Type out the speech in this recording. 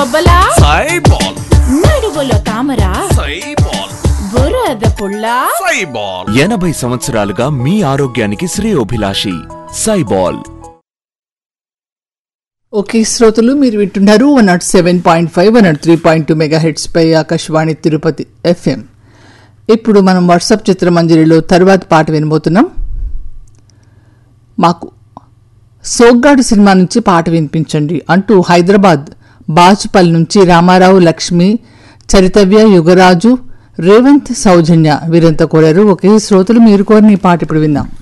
బొబ్బలా సైబాల్ నడువులో తామర సైబాల్ బురద పుల్ల సైబాల్ ఎనభై సంవత్సరాలుగా మీ ఆరోగ్యానికి శ్రేయోభిలాషి సైబాల్ ఓకే శ్రోతలు మీరు వింటున్నారు one nought seven point five one nought three point two megahertz పై ఆకాశవాణి తిరుపతి ఎఫ్ఎం ఇప్పుడు మనం వాట్సాప్ చిత్రమంజరిలో తర్వాత పాట వినబోతున్నాం మాకు సోగ్గాడు సినిమా నుంచి పాట వినిపించండి అంటూ హైదరాబాద్ బాచుపల్లి నుంచి రామారావు లక్ష్మి చరితవ్య యుగరాజు రేవంత్ సౌజన్య వీరంతా కోరారు ఒకే శ్రోతలు మీరు కోరిన ఈ పాట ఇప్పుడు విందాం